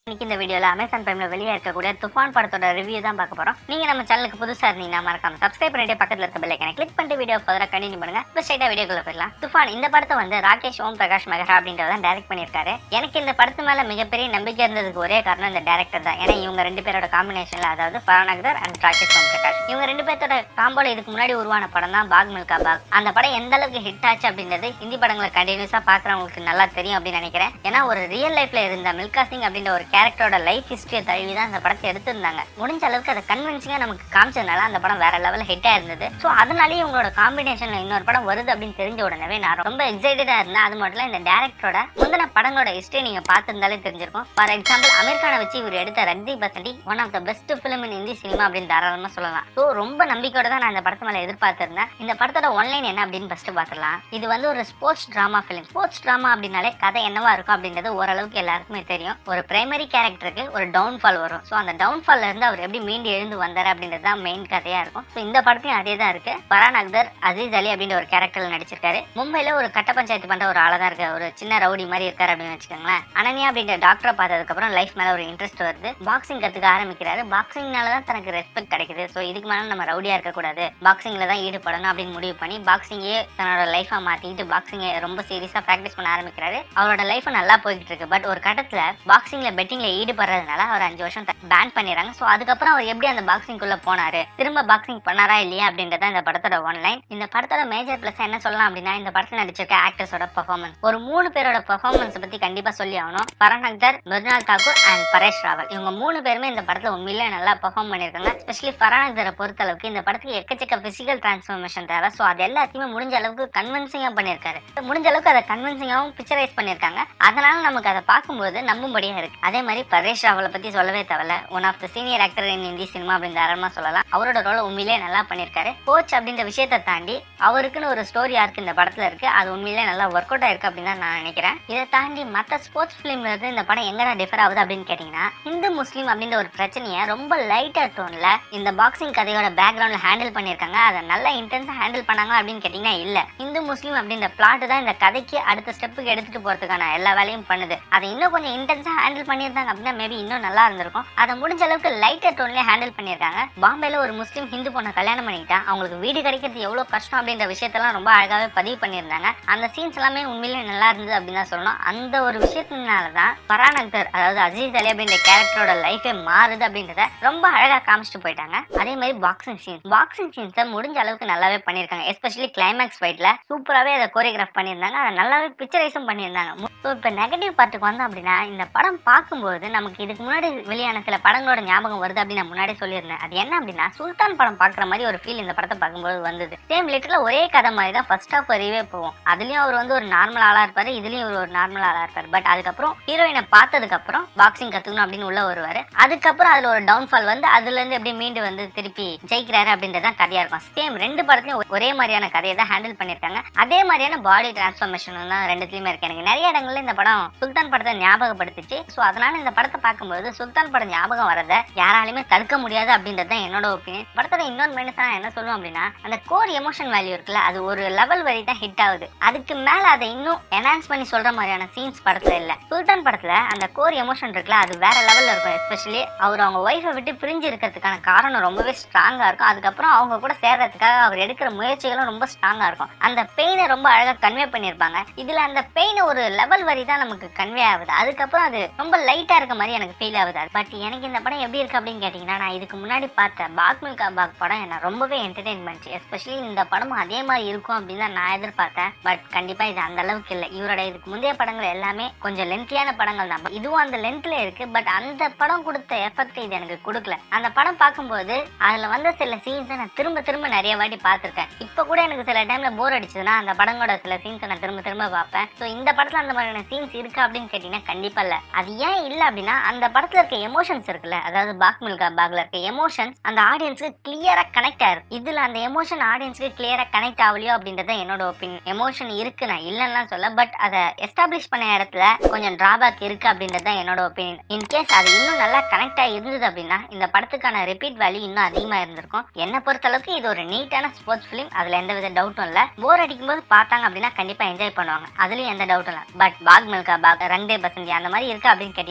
இன்னைக்கு இந்த வீடியோல அமேசான் பிரைம்ல வெளியே இருக்கக்கூடிய துஃபான் படத்தோட ரிவ்யூ தான் பார்க்க போறோம் நீங்க நம்ம சேனலுக்கு புதுசா இருந்தீங்கன்னா மறக்காம சப்ஸ்கிரைப் பண்ணிட்டு பக்கத்துல இருக்க பெல் ஐக்கனை கிளிக் பண்ணிட்டு வீடியோ ஃபர்தரா கண்டினியூ பண்ணுங்க இப்போ ஸ்ட்ரைட்டா வீடியோக்குள்ள போயிடலாம் துஃபான் இந்த படத்தை வந்து ராகேஷ் ஓம் பிரகாஷ் மெஹரா அப்படின்றத டைரக்ட் பண்ணியிருக்காரு எனக்கு இந்த படத்து மேல மிகப்பெரிய நம்பிக்கை இருந்ததுக்கு ஒரே காரணம் இந்த டேரக்டர் தான் ஏன்னா இவங்க ரெண்டு பேரோட காம்பினேஷன்ல அதாவது ஃபரான் அக்தர் அண்ட் ராகேஷ் ஓம் பிரகாஷ் இவங்க ரெண்டு பேர்த்தோட காம்போல இதுக்கு முன்னாடி உருவான படம் தான் பாக் மில்கா பாக் அந்த படம் எந்த அளவுக்கு ஹிட் ஆச்சு அப்படின்றது ஹிந்தி படங்களை கண்டினியூஸா பாக்குறவங்களுக்கு நல்லா தெரியும் அப்படின்னு நினைக்கிறேன் ஏன்னா ஒரு ரியல் லைஃப்ல இருந்த மில்கா சிங் அப்படின்ற ஒரு கேரக்டரோட லைஃப் ஹிஸ்டரியை தழுவி தான் அந்த படத்தை எடுத்திருந்தாங்க முடிஞ்ச அளவுக்கு அதை கன்வின்சிங்கா நமக்கு காமிச்சதுனால அந்த படம் வேற லெவலில் ஹிட் ஆயிருந்தது ஸோ அதனாலேயே இவங்களோட காம்பினேஷன்ல இன்னொரு படம் வருது அப்படின்னு தெரிஞ்ச உடனே நான் ரொம்ப எக்ஸைட்டடா இருந்தேன் அது மட்டும் இல்ல இந்த டேரக்டரோட முந்தின படங்களோட ஹிஸ்டரி நீங்க பார்த்திருந்தாலே தெரிஞ்சிருக்கும் ஃபார் எக்ஸாம்பிள் அமீர் கானை வச்சு இவர் எடுத்த ரத்தி பசண்டி one of the best film in Hindi cinema அப்படின்னு தாராளமா சொல்லலாம் ஸோ ரொம்ப நம்பிக்கையோட தான் நான் இந்த படத்து மேல எதிர்பார்த்திருந்தேன் இந்த படத்தோட ஒன்லைன் என்ன அப்படின்னு ஃபர்ஸ்ட் பார்த்துலாம் இது வந்து ஒரு sports drama film sports drama அப்படின்னாலே கதை என்னவா இருக்கும் அப்படின்றது ஓரளவுக்கு எல்லாருக்குமே தெரியும் ஒரு பிரைமரி கேரக்டருக்கு ஒரு டவுன்ஃபால் வரும் ஸோ அந்த டவுன்ஃபால்ல இருந்து அவர் எப்படி மீண்டு எழுந்து வந்தார் அப்படின்றது தான் மெயின் கதையா இருக்கும் ஸோ இந்த படத்தையும் அதே தான் இருக்கு பரான் அக்தர் அசீஸ் அலி அப்படின்ற ஒரு கேரக்டர்ல நடிச்சிருக்காரு மும்பைல ஒரு கட்ட பஞ்சாயத்து பண்ற ஒரு ஆளா தான் இருக்கு ஒரு சின்ன ரவுடி மாதிரி இருக்காரு அப்படின்னு வச்சுக்கோங்களேன் அனன்யா அப்படின்ற டாக்டரை பார்த்ததுக்கு அப்புறம் லைஃப் மேல ஒரு இன்ட்ரெஸ்ட் வருது பாக்ஸிங் கத்துக்க ஆரம்பிக்கிறாரு பாக்ஸிங்னால தான் தனக்கு ரெஸ்பெக்ட் கிடைக்குது ஸோ இதுக்கு மேல நம்ம ரவுடியா இருக்கக்கூடாது பாக்ஸிங்ல தான் ஈடுபடணும் அப்படின்னு முடிவு பண்ணி பாக்ஸிங்கே தன்னோட லைஃபா மாத்திட்டு பாக்ஸிங்கை ரொம்ப சீரியஸா ப்ராக்டிஸ் பண்ண ஆரம்பிக்கிறாரு அவரோட லைஃப் நல்லா போய்கிட்டு இருக்கு பட் ஒரு கட்டத்துல பாக்ஸிங்ல பெட்டிங்ல ஈடுபடுறதுனால அவர் அஞ்சு வருஷம் பேன் பண்ணிடுறாங்க ஸோ அதுக்கப்புறம் அவர் எப்படி அந்த பாக்ஸிங்குள்ள போனாரு திரும்ப பாக்ஸிங் பண்ணாரா இல்லையா அப்படின்றத இந்த படத்தோட ஒன்லைன் இந்த படத்தோட மேஜர் பிளஸ் என்ன சொல்லலாம் அப்படின்னா இந்த படத்துல நடிச்சிருக்க ஆக்டர்ஸோட பெர்ஃபார்மன்ஸ் ஒரு மூணு பேரோட பெர்ஃபார்மன்ஸ் பத்தி கண்டிப்பா சொல்லி ஆகணும் பரன் அக்தர் மிருனால் தாக்கூர் அண்ட் பரேஷ் ராவல் இவங்க மூணு பேருமே இந்த படத்துல உண்மையிலே நல்லா பெர்ஃபார்ம் பண்ணியிருக்காங்க எஸ்பெஷலி பரன் அக்தரை பொறுத்தளவுக்கு இந்த படத்துக்கு எக்கச்சக்க பிசிக்கல் டிரான்ஸ்ஃபர்மேஷன் தேவை ஸோ அது எல்லாத்தையுமே முடிஞ்ச அளவுக்கு கன்வின்சிங்கா பண்ணியிருக்காரு முடிஞ்ச அளவுக்கு அதை கன்வின்சிங்காகவும் பிக்சரைஸ் பண்ணியிருக்காங்க அதனால நமக்கு அதை பார்க்கும்போது நம்பும்படியா இருக்கு அதே மாதிரி பரேஷ் ராவலை பத்தி சொல்லவே தேவையில்ல one of the senior actor in Hindi cinema அப்படின்னு தாராளமா சொல்லலாம் அவரோட ரோல் உண்மையிலே நல்லா பண்ணியிருக்காரு கோச் அப்படின்ற விஷயத்தை தாண்டி அவருக்குன்னு ஒரு ஸ்டோரி ஆர்க்கு இந்த படத்துல இருக்கு அது உண்மையிலே நல்லா ஒர்க் அவுட் ஆயிருக்கு அப்படின்னு தான் நான் நினைக்கிறேன் இதை தாண்டி மற்ற ஸ்போர்ட்ஸ் ஃபிலிம்ல இருந்து இந்த படம் எங்கடா டிஃபர் ஆகுது அப்படின்னு கேட்டீங்கன்னா இந்து முஸ்லீம் அப்படின்ற ஒரு பிரச்சனையை ரொம்ப லைட்டர் டோன்ல இந்த பாக்ஸிங் கதையோட பேக்ரவுண்ட்ல ஹேண்டில் பண்ணியிருக்காங்க அதை நல்லா இன்டென்ஸா ஹேண்டில் பண்ணாங்க அப்படின்னு கேட்டீங்கன்னா இல்ல இந்து முஸ்லீம் அப்படின்ற பிளாட் தான் இந்த கதைக்கு அடுத்த ஸ்டெப்புக்கு எடுத்துட்டு போறதுக்கான எல்லா வேலையும் பண்ணுது அதை இன்னும் கொஞ்சம் இன்டென்ஸா ஹேண்டில் பண்ணியிருந்தாங்க அப்படின்னா மேபி இன்னும் நல்லா இருந்திருக்கும் அதை முடிஞ்ச அளவுக்கு லைட்டர் டோன்லயே ஹேண்டில் பண்ணியிருக்காங்க பாம்பேல ஒரு முஸ்லீம் ஹிந்து பொண்ணை கல்யாணம் பண்ணிக்கிட்டா அவங்களுக்கு வீடு கிடைக்கிறது எவ்வளவு கஷ்டம் அப்படின்ற விஷயத்தெல்லாம் ரொம்ப அழகாவே பதிவு பண்ணியிருந்தாங்க அந்த சீன்ஸ் எல்லாமே உண்மையிலேயே நல்லா இருந்தது அப்படின்னு தான் சொல்லணும் அந்த ஒரு விஷயத்தினால தான் பரான் அக்தர் அதாவது அஜீஸ் அலி அப்படின்ற கேரக்டரோட லைஃபே மாறுது அப்படின்றத ரொம்ப அழகா காமிச்சிட்டு போயிட்டாங்க அதே மாதிரி பாக்ஸிங் சீன்ஸ் பாக்ஸிங் சீன்ஸை முடிஞ்ச அளவுக்கு நல்லாவே பண்ணியிருக்காங்க எஸ்பெஷலி கிளைமேக்ஸ் ஃபைட்ல சூப்பராகவே அதை கோரியோகிராஃப் பண்ணியிருந்தாங்க அதை நல்லாவே பிக்சரைஸும் பண்ணியிருந்தாங்க ஸோ இப்போ நெகட்டிவ் பார்ட்டுக்கு வந்தோம் அப்படின்னா இந்த படம் பார்க்கும்போது நமக்கு இதுக்கு முன்னாடி வெளியான சில படங்களோட ஞாபகம் வருது அப்படின்னு நான் முன்னாடி சொல்லியிருந்தேன் அது என்ன அப்படின்னா சுல்தான் படம் பார்க்குற மாதிரி ஒரு ஃபீல் இந்த படத்தை பார்க்கும்போது வந்தது சேம் லிட்டரில் ஒரே கதை மாதிரி தான் ஃபர்ஸ்ட் ஆஃப் வரையவே போவோம் அதுலயும் அவர் வந்து ஒரு நார்மல் ஆளா இருப்பாரு இதுலயும் இவர் ஒரு நார்மல் ஆளா இருப்பாரு பட் அதுக்கப்புறம் ஹீரோயினை பார்த்ததுக்கு அப்புறம் பாக்ஸிங் கத்துக்கணும் அப்படின்னு உள்ள வருவாரு அதுக்கப்புறம் அதுல ஒரு டவுன்ஃபால் வந்து அதுல இருந்து எப்படி மீண்டு வந்து திருப்பி ஜெயிக்கிறாரு அப்படின்றதான் கதையா இருக்கும் சேம் ரெண்டு படத்துலயும் ஒரே மாதிரியான கதையை தான் ஹேண்டில் பண்ணிருக்காங்க அதே மாதிரியான பாடி டிரான்ஸ்ஃபர்மேஷன் தான் ரெண்டுத்துலயுமே இருக்கு எனக்கு நிறைய இடங்கள்ல இந்த படம் சுல்தான் படத்தை ஞாபகப்படுத்துச்சு ஸோ அதனால இந்த படத்தை பார்க்கும்போது சுல்தான் படம் ஞாபகம் வரத யாராலையுமே தடுக்க முடியாது அப்படின்றது தான் என்னோட ஒப்பீனியன் படத்தோட இன்னொரு மைனஸ் நான் என்ன சொல்லுவேன் அப்படின்னா அந்த கோர் எமோஷன் வேல்யூ இருக்குல்ல அது ஒரு லெவல் வரை தான் ஹிட் ஆகுது அதுக்கு மேல அதை இன்னும் என்ஹான்ஸ் பண்ணி சொல்ற மாதிரியான சீன்ஸ் படத்துல இல்ல சுல்தான் படத்துல அந்த கோர் எமோஷன் இருக்குல்ல அது வேற லெவல்ல இருக்கும் எஸ்பெஷலி அவர் அவங்க ஒய்ஃபை விட்டு பிரிஞ்சு இருக்கிறதுக்கான காரணம் ரொம்பவே ஸ்ட்ராங்கா இருக்கும் அதுக்கப்புறம் அவங்க கூட சேர்றதுக்காக அவர் எடுக்கிற முயற்சிகளும் ரொம்ப ஸ்ட்ராங்கா இருக்கும் அந்த பெயினை ரொம்ப அழகா கன்வே பண்ணியிருப்பாங்க இதுல அந்த பெயின் ஒரு லெவல் வரை தான் நமக்கு கன்வே ஆகுது அதுக்கப்புறம் அது ரொம்ப லைட்டா இருக்க மாதிரி எனக்கு ஃபீல் ஆகுது பட் எனக்கு இந்த படம் எப்படி இருக்கு அப்படின்னு கேட்டீங்கன்னா நான் இதுக்கு முன்னாடி பார்த்த பாக் மில்கா பாக் படம் என்ன ரொம்பவே என்டர்டைன் பண்ணுச்சு எஸ்பெஷலி இந்த படமும் அதே மாதிரி இருக்கும் அப்படின்னு தான் நான் எதிர்பார்த்தேன் பட் கண்டிப்பா இது அந்த அளவுக்கு இல்லை இவரோட இதுக்கு முந்தைய படங்கள் எல்லாமே கொஞ்சம் லென்த்தியான படங்கள் தான் But இதுவும் அந்த லென்த்ல இருக்கு பட் அந்த படம் கொடுத்த எஃபெக்ட் இது எனக்கு கொடுக்கல அந்த படம் பார்க்கும்போது அதுல வந்த சில சீன்ஸை நான் திரும்ப திரும்ப நிறைய வாட்டி பார்த்திருக்கேன் இப்ப கூட எனக்கு சில டைம்ல போர் அடிச்சதுன்னா அந்த படங்களோட சில சீன்ஸை நான் திரும்ப திரும்ப பார்ப்பேன் ஸோ இந்த படத்துல அந்த மாதிரியான சீன்ஸ் இருக்கா அப்படின்னு கேட்டீங்கன்னா கண்டிப்பா இல்ல அது ஏன் இல்ல அப்படின்னா அந்த படத்துல இருக்க எமோஷன்ஸ் இருக்குல்ல அதாவது பாக் மில்கா பாக்ல இருக்க எமோஷன்ஸ் அந்த ஆடியன்ஸ்க்கு கிளியரா கனெக்ட் ஆயிரும் இதுல அந்த எமோஷன் ஆடியன்ஸ்க்கு கிளியரா கனெக்ட் ஆகலையோ அப்படின்றத என்னோட ஒப்பீனியன் எமோஷன் இருக்கு நான் இல்லைன்னா சொல்ல பட் அதை எஸ்டாப்ளிஷ் பண்ண இடத்துல கொஞ்சம் டிராபேக் இருக்கு அப்படின்றது தான் என்னோட ஒப்பீனியன் இன்கேஸ் அது இன்னும் நல்லா கனெக்ட் ஆகி இருந்தது அப்படின்னா இந்த படத்துக்கான ரிப்பீட் வேல்யூ இன்னும் அதிகமா இருந்திருக்கும் என்னை பொறுத்த அளவுக்கு இது ஒரு நீட்டான ஸ்போர்ட்ஸ் ஃபிலிம் அதுல எந்த வித டவுட்டும் இல்ல போர் அடிக்கும் போது பார்த்தாங்க அப்படின்னா கண்டிப்பா என்ஜாய் பண்ணுவாங்க அதுலயும் எந்த டவுட்டும் இல்ல பட் பாக் மில்கா பாக் ரண்டே பசந்தி அந்த மாதிரி இருக்கு அப்படின்னு கேட்டீங்கன்னா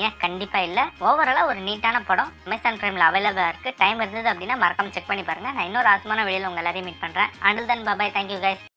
கேட்டீங்கன்னா கண்டிப்பா இல்ல ஓவராலா ஒரு நீட்டான படம் அமேசான் பிரைம்ல அவைலபிளா இருக்கு டைம் இருந்தது அப்படின்னா மறக்காம செக் பண்ணி பாருங்க நான் இன்னொரு ஆசமான வெளியில உங்க எல்லாரையும் மீட் பண்றேன் until then bye bye thank you guys